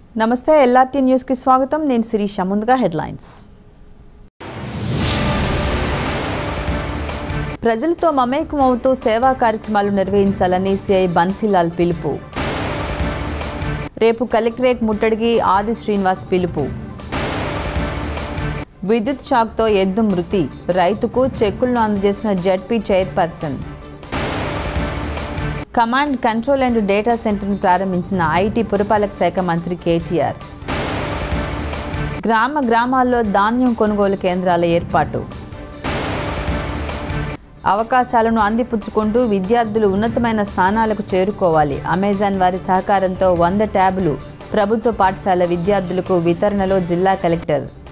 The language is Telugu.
నమస్తే ఎల్ఆర్టీ న్యూస్కి స్వాగతం నేను శిరీష ముందుగా హెడ్లైన్స్ ప్రజలతో మమేకం అవుతూ సేవా కార్యక్రమాలు నిర్వహించాలని సిఐ బన్సీలాల్ పిలుపు రేపు కలెక్టరేట్ ముట్టడికి ఆది శ్రీనివాస్ పిలుపు విద్యుత్ షాక్తో ఎద్దు మృతి రైతుకు చెక్కులను అందజేసిన ZP chairperson command control and data సెంటర్ను ప్రారంభించిన ఐటీ పురపాలక శాఖ మంత్రి కేటీఆర్ గ్రామ గ్రామాల్లో ధాన్యం కొనుగోలు కేంద్రాల ఏర్పాటు అవకాశాలను అందిపుచ్చుకుంటూ విద్యార్థులు ఉన్నతమైన స్థానాలకు చేరుకోవాలి అమెజాన్ వారి సహకారంతో వంద ట్యాబులు ప్రభుత్వ పాఠశాల విద్యార్థులకు వితరణలో జిల్లా కలెక్టర్